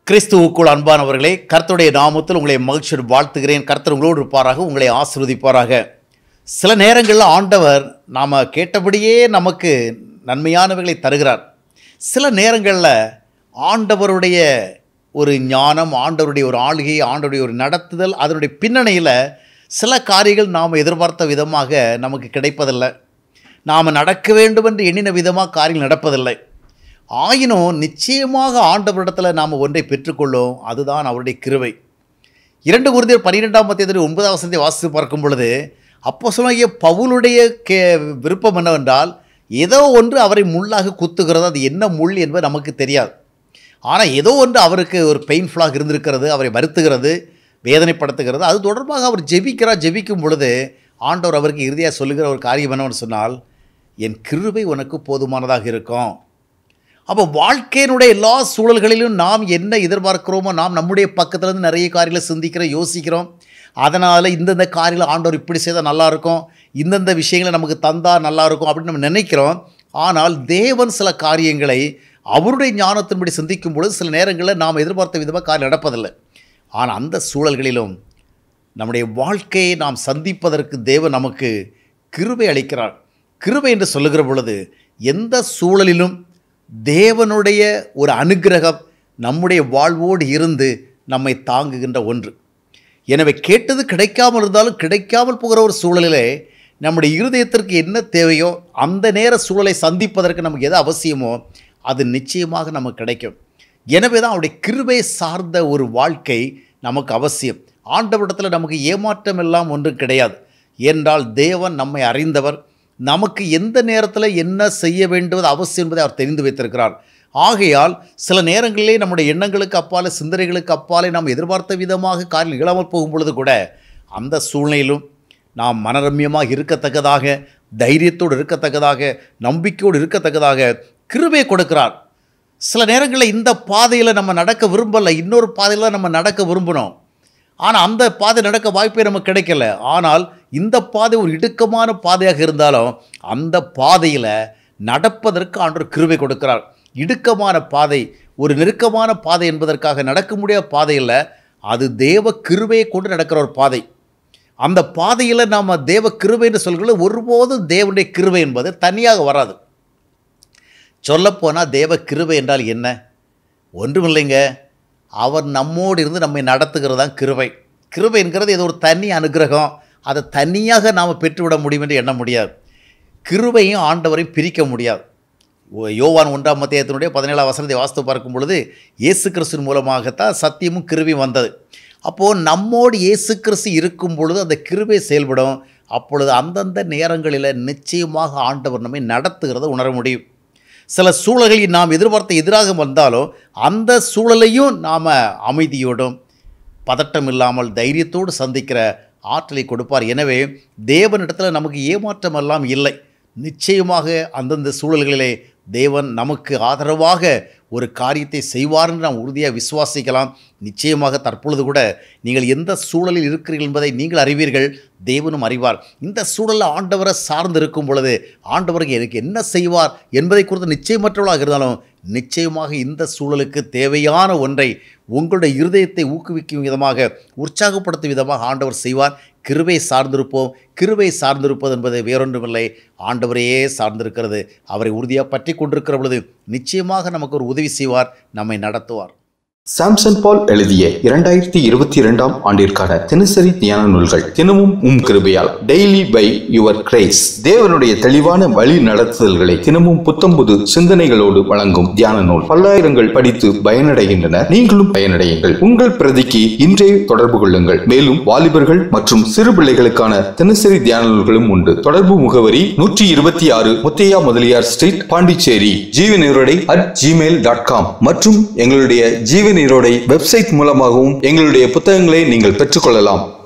கிறிஸ்துவுக்குள் அன்பானவர்களே கர்த்தருடைய நாமத்தில் உங்களை மகிழ்ச்சியோடு வாழ்த்துகிறேன் கர்த்தர் உங்களோடு இருப்பாராக உங்களை ஆசீர்வதிப்பாராக சில நேரங்களில் ஆண்டவர் நாம் கேட்டபடியே நமக்கு நன்மையானவைகளை தருகிறார் சில நேரங்களில் ஆண்டவருடைய ஒரு ஞானம் ஆண்டவருடைய ஒரு ஆளுகை ஆண்டவருடைய ஒரு நடத்துதல் அதனுடைய பின்னணியில் சில காரியங்கள் நாம் எதிர்பார்த்த விதமாக நமக்கு கிடைப்பதில்லை நாம் நடக்க வேண்டும் என்று எண்ணின விதமாக காரியங்கள் நடப்பதில்லை ஆயினும் நிச்சயமாக ஆண்டவரிடத்தில் நாம் ஒன்றை பெற்றுக்கொள்ளும் அதுதான் அவருடைய கிருவை இரண்டு குருந்தியர் பன்னிரெண்டாம் மத்தியத்தில் ஒன்பதாம் வசனத்தை வாசித்து பார்க்கும் பொழுது அப்போ சொன்ன பவுலுடைய கே விருப்பம் என்னவென்றால் ஏதோ ஒன்று அவரை முள்ளாக குத்துகிறது அது என்ன முள் என்பது நமக்கு தெரியாது ஆனால் ஏதோ ஒன்று அவருக்கு ஒரு பெயின்ஃபுல்லாக இருந்திருக்கிறது அவரை வருத்துகிறது வேதனைப்படுத்துகிறது அது தொடர்பாக அவர் ஜெபிக்கிறார் ஜெபிக்கும் பொழுது ஆண்டவர் அவருக்கு இறுதியாக சொல்லுகிற ஒரு காரியம் என்னவென்று சொன்னால் என் கிருபை உனக்கு போதுமானதாக இருக்கும் அப்போ வாழ்க்கையினுடைய எல்லா சூழல்களிலும் நாம் என்ன எதிர்பார்க்கிறோமோ நாம் நம்முடைய பக்கத்துலேருந்து நிறைய காரியங்களை சிந்திக்கிறோம் யோசிக்கிறோம் அதனால் இந்தந்த காரியங்கள் ஆண்டவர் இப்படி செய்தால் நல்லாயிருக்கும் இந்தந்த விஷயங்களை நமக்கு தந்தால் நல்லாயிருக்கும் அப்படின்னு நம்ம நினைக்கிறோம் ஆனால் தேவன் சில காரியங்களை அவருடைய ஞானத்தின்படி சிந்திக்கும் பொழுது சில நேரங்களில் நாம் எதிர்பார்த்த விதமாக காரியம் நடப்பதில்லை ஆனால் அந்த சூழல்களிலும் நம்முடைய வாழ்க்கையை நாம் சந்திப்பதற்கு தேவன் நமக்கு கிருபை அளிக்கிறார் கிருபை என்று சொல்லுகிற பொழுது எந்த சூழலிலும் தேவனுடைய ஒரு அனுக்கிரகம் நம்முடைய வாழ்வோடு இருந்து நம்மை தாங்குகின்ற ஒன்று எனவே கேட்டது கிடைக்காமல் இருந்தாலும் கிடைக்காமல் போகிற ஒரு சூழலிலே நம்முடைய இருதயத்திற்கு என்ன தேவையோ அந்த நேர சூழலை சந்திப்பதற்கு நமக்கு எது அவசியமோ அது நிச்சயமாக நமக்கு கிடைக்கும் எனவே தான் அவருடைய கிருபை சார்ந்த ஒரு வாழ்க்கை நமக்கு அவசியம் ஆண்டவரிடத்தில் நமக்கு ஏமாற்றம் எல்லாம் ஒன்றும் கிடையாது என்றால் தேவன் நம்மை அறிந்தவர் நமக்கு எந்த நேரத்தில் என்ன செய்ய வேண்டுவது அவசியம் என்பதை அவர் தெரிந்து வைத்திருக்கிறார் ஆகையால் சில நேரங்களிலே நம்முடைய எண்ணங்களுக்கு அப்பாலே சிந்தனைகளுக்கு அப்பாலே நாம் எதிர்பார்த்த விதமாக காரியம் நிகழாமல் போகும் பொழுது கூட அந்த சூழ்நிலையிலும் நாம் மனரம்யமாக இருக்கத்தக்கதாக தைரியத்தோடு இருக்கத்தக்கதாக நம்பிக்கையோடு இருக்கத்தக்கதாக கிருபை கொடுக்கிறார் சில நேரங்களில் இந்த பாதையில் நம்ம நடக்க விரும்பலை இன்னொரு பாதையில் நம்ம நடக்க விரும்பினோம் ஆனால் அந்த பாதை நடக்க வாய்ப்பே நமக்கு கிடைக்கல ஆனால் இந்த பாதை ஒரு இடுக்கமான பாதையாக இருந்தாலும் அந்த பாதையில் நடப்பதற்கு ஆண்டவர் கிருபை கொடுக்கிறார் இடுக்கமான பாதை ஒரு நெருக்கமான பாதை என்பதற்காக நடக்க முடியாத பாதையில் அது தேவ கிருபையை கொண்டு நடக்கிற ஒரு பாதை அந்த பாதையில் நாம் தேவ கிருபை என்று சொல்கிறது ஒருபோதும் தேவனுடைய கிருபை என்பது தனியாக வராது சொல்லப்போனால் தேவ கிருபை என்றால் என்ன ஒன்றுமில்லைங்க அவர் நம்மோடு இருந்து நம்மை நடத்துகிறது தான் கிருபை கிருபை என்கிறது இது ஒரு தனி அனுகிரகம் அதை தனியாக நாம் பெற்றுவிட முடியும் என்று எண்ண முடியாது கிருபையும் ஆண்டவரையும் பிரிக்க முடியாது ஓ- யோவான் ஒன்றாம் மத்தியத்தினுடைய பதினேழாம் வசனத்தை வாஸ்து பார்க்கும் பொழுது இயேசு கிறிஸ்துவின் மூலமாகத்தான் சத்தியமும் கிருபையும் வந்தது அப்போது நம்மோடு இயேசு கிறிஸ்து இருக்கும் பொழுது அந்த கிருபை செயல்படும் அப்பொழுது அந்தந்த நேரங்களில் நிச்சயமாக ஆண்டவர் நம்மை நடத்துகிறத உணர முடியும் சில சூழல்களில் நாம் எதிர்பார்த்த எதிராக வந்தாலும் அந்த சூழலையும் நாம் அமைதியோடும் பதட்டம் இல்லாமல் தைரியத்தோடு சந்திக்கிற ஆற்றலை கொடுப்பார் எனவே தேவனிடத்தில் நமக்கு ஏமாற்றம் எல்லாம் இல்லை நிச்சயமாக அந்தந்த சூழல்களிலே தேவன் நமக்கு ஆதரவாக ஒரு காரியத்தை செய்வார் என்று நாம் உறுதியாக விசுவாசிக்கலாம் நிச்சயமாக தற்பொழுது கூட நீங்கள் எந்த சூழலில் இருக்கிறீர்கள் என்பதை நீங்கள் அறிவீர்கள் தேவனும் அறிவார் இந்த சூழலில் ஆண்டவரை சார்ந்து இருக்கும் பொழுது ஆண்டவருக்கு எனக்கு என்ன செய்வார் என்பதை குறித்து நிச்சயமற்றவளாக இருந்தாலும் நிச்சயமாக இந்த சூழலுக்கு தேவையான ஒன்றை உங்களுடைய இருதயத்தை ஊக்குவிக்கும் விதமாக உற்சாகப்படுத்தும் விதமாக ஆண்டவர் செய்வார் கிருபை சார்ந்திருப்போம் கிருபை சார்ந்திருப்பது என்பது வேறொன்றுமில்லை ஆண்டவரையே சார்ந்திருக்கிறது அவரை உறுதியாக பற்றி கொண்டிருக்கிற பொழுது நிச்சயமாக நமக்கு ஒரு உதவி செய்வார் நம்மை நடத்துவார் சாம்சன் பால் எழுதிய இரண்டாயிரத்தி இருபத்தி இரண்டாம் ஆண்டிற்கான தினசரி தியான நூல்கள் தினமும் உம் கிருபையால் டெய்லி பை யுவர் கிரேஸ் தேவனுடைய தெளிவான வழி நடத்துதல்களை தினமும் புத்தம்புது சிந்தனைகளோடு வழங்கும் தியான நூல் பல்லாயிரங்கள் படித்து பயனடைகின்றன நீங்களும் பயனடையுங்கள் உங்கள் பிரதிக்கு இன்றே தொடர்பு கொள்ளுங்கள் மேலும் வாலிபர்கள் மற்றும் சிறு பிள்ளைகளுக்கான தினசரி தியான நூல்களும் உண்டு தொடர்பு முகவரி நூற்றி இருபத்தி ஆறு Muthaiya Mudaliar street Pondicherry Jeevaneerodai at gmail dot com மற்றும் எங்களுடைய ஜீவநீரோடை வெப்சைட் மூலமாகவும் எங்களுடைய புத்தகங்களை நீங்கள் பெற்றுக்கொள்ளலாம்